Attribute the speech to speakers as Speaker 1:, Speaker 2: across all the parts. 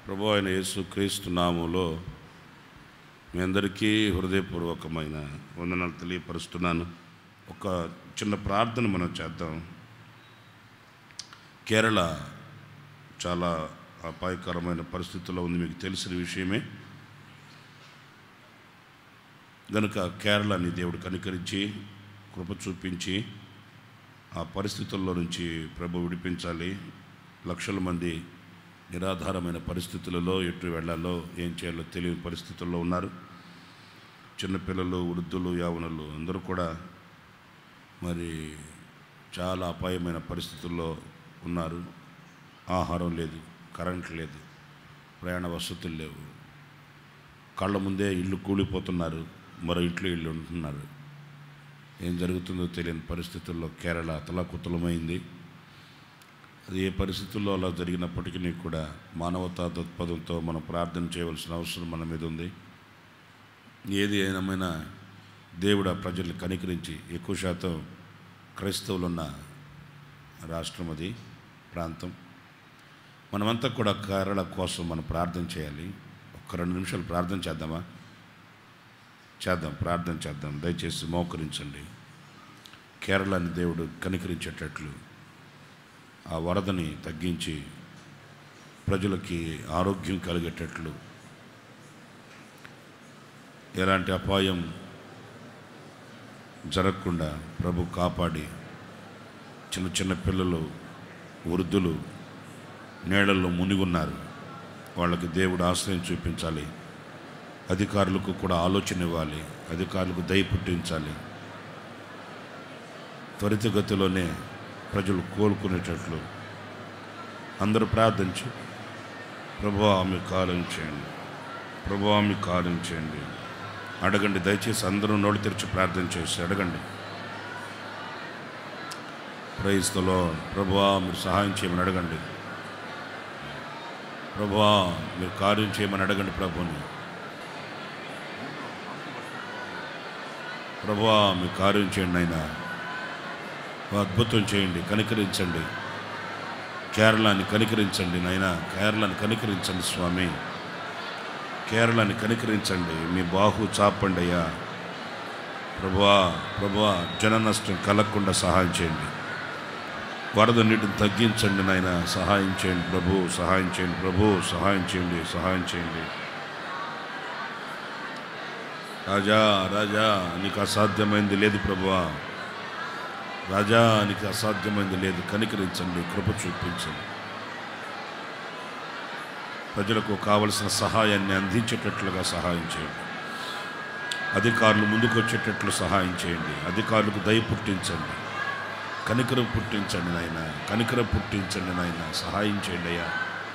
Speaker 1: ప్రభు అయిన యేసు క్రీస్తు నామంలో మీ అందరికీ హృదయపూర్వకమైన వందనాలు తెలియపరుస్తున్నాను ఒక చిన్న ప్రార్థన మనం చేద్దాం కేరళ చాలా అపాయకరమైన పరిస్థితుల్లో ఉంది మీకు తెలిసిన విషయమే గనుక కేరళని దేవుడు కనికరించి కృప చూపించి ఆ పరిస్థితుల్లో నుంచి ప్రభు విడిపించాలి లక్షల మంది నిరాధారమైన పరిస్థితులలో ఎటు వెళ్ళాలో ఏం చేయాలో తెలియని పరిస్థితుల్లో ఉన్నారు చిన్నపిల్లలు వృద్ధులు యావనులు అందరూ కూడా మరి చాలా అపాయమైన పరిస్థితుల్లో ఉన్నారు ఆహారం లేదు కరెంట్ లేదు ప్రయాణ వసతులు లేవు కళ్ళ ముందే ఇల్లు కూలిపోతున్నారు మరో ఇంట్లో ఇల్లు ఉంటున్నారు ఏం జరుగుతుందో తెలియని పరిస్థితుల్లో కేరళ అతలాకుతలమైంది అది ఏ పరిస్థితుల్లో అలా జరిగినప్పటికీ కూడా మానవతా దృక్పథంతో మనం ప్రార్థన చేయవలసిన అవసరం మన మీద ఉంది ఏది ఏమైనా దేవుడు ఆ ప్రజల్ని కనికరించి ఎక్కువ శాతం క్రైస్తవులు ఉన్న రాష్ట్రం అది ప్రాంతం మనమంతా కూడా కేరళ కోసం మనం ప్రార్థన చేయాలి ఒక రెండు నిమిషాలు ప్రార్థన చేద్దామా చేద్దాం ప్రార్థన చేద్దాం దయచేసి మోకరించండి కేరళని దేవుడు కనికరించేటట్లు ఆ వరదని తగ్గించి ప్రజలకి ఆరోగ్యం కలిగేటట్లు ఎలాంటి అపాయం జరగకుండా ప్రభు కాపాడి చిన్న చిన్న పిల్లలు వృద్ధులు నీళ్ళల్లో మునిగున్నారు వాళ్ళకి దేవుడు ఆశ్రయం చూపించాలి అధికారులకు కూడా ఆలోచన ఇవ్వాలి అధికారులకు దయ పుట్టించాలి త్వరితగతిలోనే ప్రజలు కోలుకునేటట్లు అందరూ ప్రార్థించి ప్రభు ఆమె కార్యం చేయండి ప్రభు ఆమె కార్యం చేయండి అడగండి దయచేసి అందరూ నోటి తెరిచి ప్రార్థన చేసి అడగండి ప్రైస్తలో ప్రభువా మీరు సహాయం చేయమని అడగండి ప్రభువా మీరు కార్యం చేయమని అడగండి ప్రభుని ప్రభువా మీ కార్యం చేయండి ఆయన అద్భుతం చేయండి కనికరించండి కేరళని కనికరించండి నాయన కేరళని కనికరించండి స్వామి కేరళని కనికరించండి మీ బాహు చాపండి అయ్యా ప్రభువా ప్రభువా జన నష్టం కలగకుండా సహాయం చేయండి వరద నీటిని తగ్గించండి నాయన సహాయం చేయండి ప్రభు సహాయం చేయండి ప్రభు సహాయం చేయండి సహాయం చేయండి రాజా రాజా నీకు అసాధ్యమైంది లేదు ప్రభువా రాజా నీకు అసాధ్యమైంది లేదు కనికరించండి కృప చూపించండి ప్రజలకు కావలసిన సహాయాన్ని అందించేటట్లుగా సహాయం చేయండి అధికారులు ముందుకు వచ్చేటట్లు సహాయం చేయండి అధికారులకు దయ పుట్టించండి కనికరం పుట్టించండి నాయన కనికరం పుట్టించండి నాయన సహాయం చేయండి అయ్యా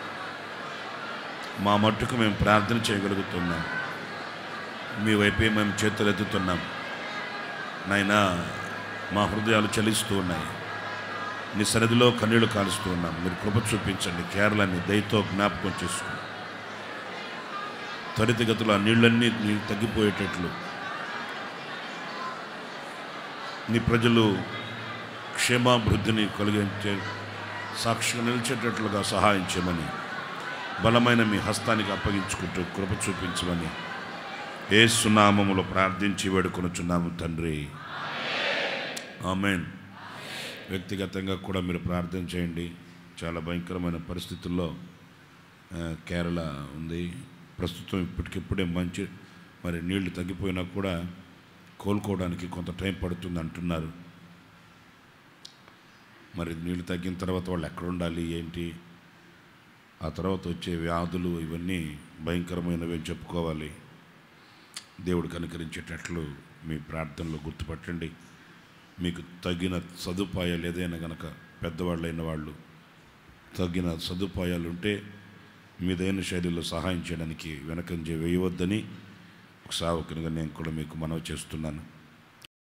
Speaker 1: మా మట్టుకు మేము ప్రార్థన చేయగలుగుతున్నాం మీ వైపే మేము చేతులు ఎత్తుతున్నాం నాయన మా హృదయాలు చలిస్తూ ఉన్నాయి నీ సన్నిధిలో కన్నీళ్లు కాలుస్తూ ఉన్నాం మీరు కృప చూపించండి కేరళని దయతో జ్ఞాపకం చేసుకుని త్వరితగతిలో ఆ నీళ్ళన్నీ నీళ్ళు తగ్గిపోయేటట్లు నీ ప్రజలు క్షేమాభివృద్ధిని కలిగించే సాక్షిగా నిలిచేటట్లుగా సహాయం చేయమని బలమైన మీ హస్తానికి అప్పగించుకుంటూ కృప చూపించమని ఏ సునామములో ప్రార్థించి వేడుకొనుచున్నాము తండ్రి ఆమెన్ వ్యక్తిగతంగా కూడా మీరు ప్రార్థన చేయండి చాలా భయంకరమైన పరిస్థితుల్లో ఆ, కేరళ ఉంది ప్రస్తుతం ఇప్పటికిప్పుడే మంచి మరి నీళ్లు తగ్గిపోయినా కూడా కోలుకోవడానికి కొంత టైం పడుతుంది అంటున్నారు మరి నీళ్లు తగ్గిన తర్వాత వాళ్ళు ఎక్కడ ఉండాలి ఏంటి ఆ తర్వాత వచ్చే వ్యాధులు ఇవన్నీ భయంకరమైనవి అని చెప్పుకోవాలి దేవుడు కనుకరించేటట్లు మీ ప్రార్థనలో గుర్తుపట్టండి మీకు తగిన సదుపాయాలు ఏదైనా గనక పెద్దవాళ్ళైన వాళ్ళు తగిన సదుపాయాలు ఉంటే మీదైన శైలిలో సహాయం చేయడానికి వెనకంజ వేయవద్దని ఒక సావకునిగా నేను కూడా మీకు మనవి చేస్తున్నాను